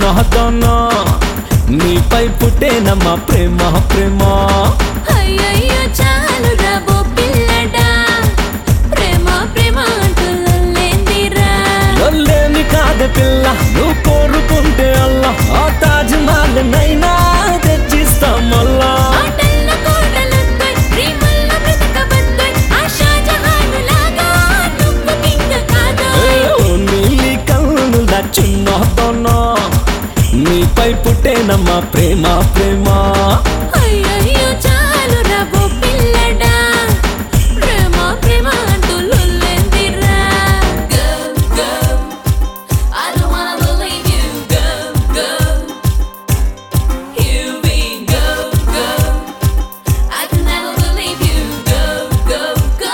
చిన్నదనా నీపై పుట్టేనమ్మా ప్రేమ ప్రేమ అయ్యయ్యో చాలు రాబో పిల్లడా ప్రేమ ప్రేమ అంటూ లొల్లేందిరా లొల్లేమి కాదు పిల్ల నువ్వు కోరుకుంటే అల్లా ఆ తాజ్ మహల్ నైనా తెచ్చిస్తా మళ్ళా ఆటల్ల కోటలొద్దోయ్, ప్రేమల్ల బ్రతకవద్దోయ్, ఆ షాజహానులాగా నువ్వు కింగ్ కాదోయ్. ఓ నీలి కన్నుల చిన్నదనా నీపై పుట్టేనమ్మా ప్రేమ ప్రేమ అయ్యయ్యో చాలు రాబో పిల్లడా ప్రేమ ప్రేమ అంటూ లొల్లేందిరా Go, go. I don't wanna believe you. Go, go. Here we go, go. I can never believe you. Go, go, go.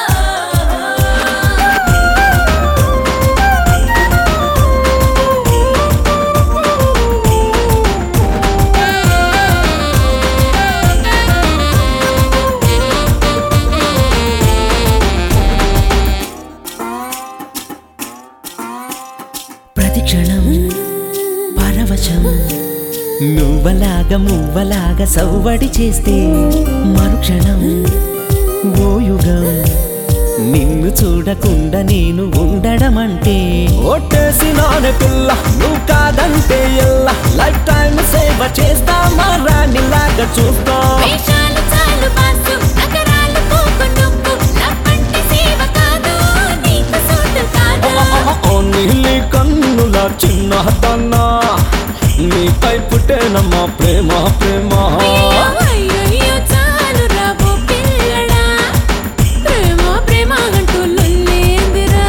ప్రతి క్షణం పరవశం నువ్వలాగా మువ్వలాగా సవ్వడి చేస్తే మరుక్షణం ఓ యుగం నిన్ను చూడకుండా నేను ఉండడం అంటే ఒట్టేసినానే పిల్ల నువ్వు కాదంటే ఎల్లా లైఫ్ టైం సేవ చేస్తా మా రాణిలాగా చూస్తా వేషాలు చాలు బాసు నగరాలు పోకు నువ్వు లవ్వంటే సేవ కాదు నీకు సూటు కాదు ఓ నీలి కన్నుల చిన్నదన్నా నీపై పుట్టేనమ్మా ప్రేమ ప్రేమ అయ్యయ్యో, అయ్యయ్యో, చాలు రాబో పిల్లడా ప్రేమ ప్రేమ అంటూ లొల్లేందిరా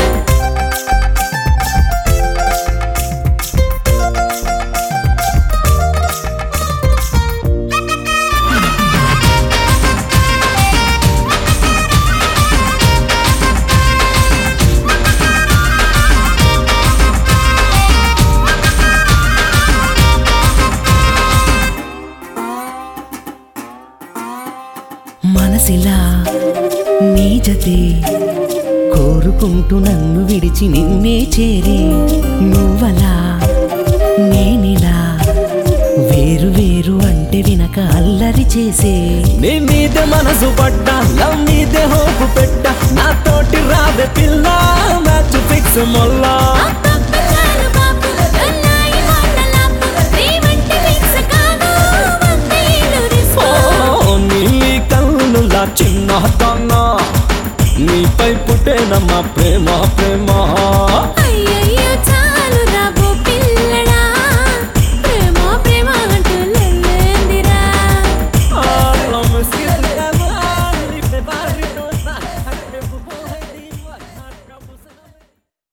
మనసిలా నీ జతే కోరుకుంటూ నన్ను విడిచి నిన్నే చేరే నువ్వలా నేనిలా వేరు వేరు అంటే వినక అల్లరి చేసే నీ మీద మనసు పడ్డా లవ్ మీదే హోపు పెట్టా నా తోటి రాదే పిల్ల మ్యాచ్ ఫిక్స్ మొల్లా ఆ పప్ప చాలు బాపు అన్నాయి మాటలాపు ప్రేమంటే లింక్స్ కాదు వందేళ్ళు రిస్క్ ఓ నీలి కన్నుల చిన్నదన్నా నీపై పుట్టేనమ్మా ప్రేమ ప్రేమ అయ్యో